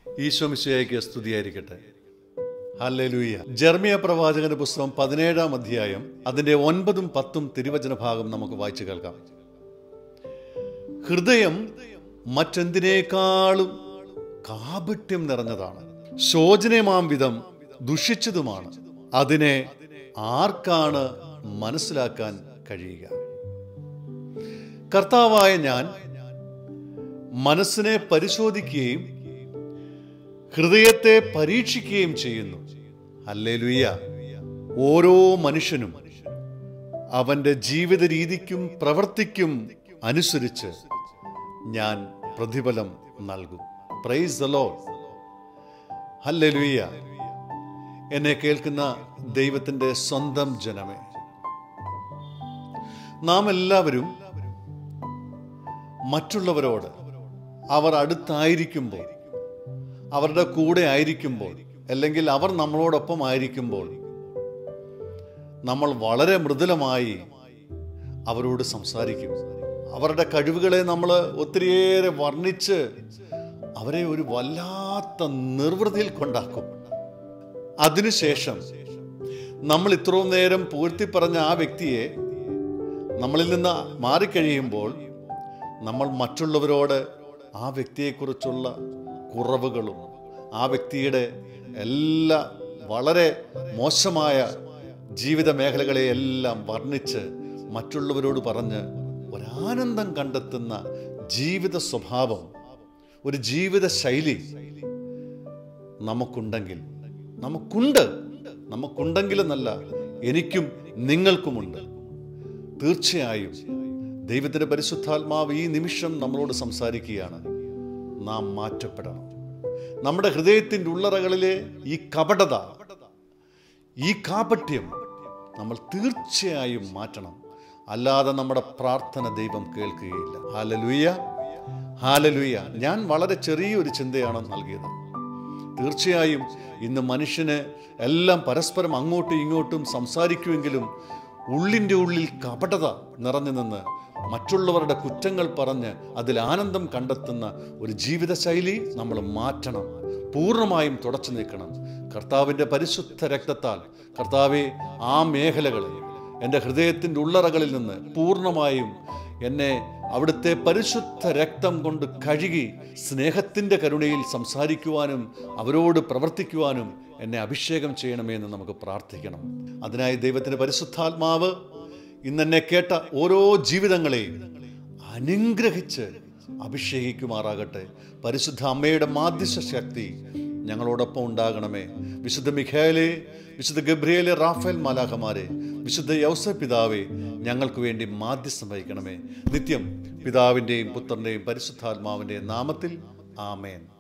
ഈശോമിശിയായിക്ക് സ്തുതിയായിരിക്കട്ടെ ഹല്ലേലൂയ ജർമിയ പ്രവാചകന്റെ പുസ്തകം പതിനേഴാം അധ്യായം അതിന്റെ ഒൻപതും പത്തും തിരുവചന ഭാഗം നമുക്ക് വായിച്ചു കേൾക്കാം ഹൃദയം മറ്റെന്തിനേക്കാളും കാപട്യം നിറഞ്ഞതാണ് ശോചനമാം വിധം ദുഷിച്ചതുമാണ് അതിനെ ആർക്കാണ് മനസ്സിലാക്കാൻ കഴിയുക കർത്താവായ ഞാൻ മനസ്സിനെ പരിശോധിക്കുകയും ഹൃദയത്തെ പരീക്ഷിക്കുകയും ചെയ്യുന്നു അല്ലേലുയ്യ ഓരോ മനുഷ്യനും അവന്റെ ജീവിത രീതിക്കും പ്രവൃത്തിക്കും അനുസരിച്ച് ഞാൻ പ്രതിഫലം നൽകും പ്രൈസ് ദ ലോഡ് ഹല്ലേലൂയ എന്നെ കേൾക്കുന്ന ദൈവത്തിൻ്റെ സ്വന്തം ജനമേ നാം എല്ലാവരും മറ്റുള്ളവരോട് അവർ അടുത്തായിരിക്കുമ്പോൾ അവരുടെ കൂടെ ആയിരിക്കുമ്പോൾ അല്ലെങ്കിൽ അവർ നമ്മളോടൊപ്പം ആയിരിക്കുമ്പോൾ നമ്മൾ വളരെ മൃദുലമായി അവരോട് സംസാരിക്കും അവരുടെ കഴിവുകളെ നമ്മൾ ഒത്തിരിയേറെ വർണ്ണിച്ച് അവരെ ഒരു വല്ലാത്ത നിർവൃതിയിൽ കൊണ്ടാക്കും അതിനുശേഷം നമ്മൾ ഇത്രയും നേരം പൂഴ്ത്തി പറഞ്ഞ ആ വ്യക്തിയെ നമ്മളിൽ നിന്ന് മാറിക്കഴിയുമ്പോൾ നമ്മൾ മറ്റുള്ളവരോട് ആ വ്യക്തിയെക്കുറിച്ചുള്ള കുറവുകളും ആ വ്യക്തിയുടെ എല്ലാ വളരെ മോശമായ ജീവിത മേഖലകളെയെല്ലാം വർണ്ണിച്ച് മറ്റുള്ളവരോട് പറഞ്ഞ് ഒരാനന്ദം കണ്ടെത്തുന്ന ജീവിത സ്വഭാവം ഒരു ജീവിത ശൈലി നമുക്കുണ്ടെങ്കിൽ നമുക്കുണ്ട് നമുക്കുണ്ടെങ്കിലെന്നല്ല എനിക്കും നിങ്ങൾക്കുമുണ്ട് തീർച്ചയായും ദൈവത്തിൻ്റെ പരിശുദ്ധാത്മാവ് ഈ നിമിഷം നമ്മളോട് സംസാരിക്കുകയാണ് നാം മാറ്റപ്പെടണം നമ്മുടെ ഹൃദയത്തിൻ്റെ ഉള്ളറകളിലെ ഈ കപടത ഈ കാപട്യം നമ്മൾ തീർച്ചയായും മാറ്റണം അല്ലാതെ നമ്മുടെ പ്രാർത്ഥന ദൈവം കേൾക്കുകയില്ല ഹാലലുയ്യ ഹാലലുയ്യ ഞാൻ വളരെ ചെറിയൊരു ചിന്തയാണ് നൽകിയത് തീർച്ചയായും ഇന്ന് മനുഷ്യന് എല്ലാം പരസ്പരം അങ്ങോട്ടും ഇങ്ങോട്ടും സംസാരിക്കുമെങ്കിലും ഉള്ളിൻ്റെ ഉള്ളിൽ കപടത നിറഞ്ഞു നിന്ന് മറ്റുള്ളവരുടെ കുറ്റങ്ങൾ പറഞ്ഞ് അതിൽ ആനന്ദം കണ്ടെത്തുന്ന ഒരു ജീവിതശൈലി നമ്മൾ മാറ്റണം പൂർണ്ണമായും തുടച്ചു നീക്കണം കർത്താവിൻ്റെ പരിശുദ്ധ രക്തത്താൽ കർത്താവെ ആ മേഖലകളെ എൻ്റെ ഹൃദയത്തിൻ്റെ ഉള്ളറകളിൽ നിന്ന് പൂർണ്ണമായും എന്നെ അവിടുത്തെ പരിശുദ്ധ രക്തം കൊണ്ട് കഴുകി സ്നേഹത്തിൻ്റെ കരുണയിൽ സംസാരിക്കുവാനും അവരോട് പ്രവർത്തിക്കുവാനും എന്നെ അഭിഷേകം ചെയ്യണമേ എന്ന് നമുക്ക് പ്രാർത്ഥിക്കണം അതിനായി ദൈവത്തിൻ്റെ പരിശുദ്ധാത്മാവ് ഇന്നെന്നെ കേട്ട ഓരോ ജീവിതങ്ങളെയും അനുഗ്രഹിച്ച് അഭിഷേകിക്കുമാറാകട്ടെ പരിശുദ്ധ അമ്മയുടെ മാധ്യസ്ഥ ശക്തി ഞങ്ങളോടൊപ്പം ഉണ്ടാകണമേ വിശുദ്ധ മിഖേലെ വിശുദ്ധ ഗബ്രിയേലെ റാഫേൽ മാലാഖമാരെ വിശുദ്ധ യൗസ പിതാവെ ഞങ്ങൾക്ക് വേണ്ടി മാധ്യസ്ഥം വഹിക്കണമേ നിത്യം പിതാവിൻ്റെയും പുത്രൻ്റെയും പരിശുദ്ധാത്മാവിൻ്റെയും നാമത്തിൽ ആമേൻ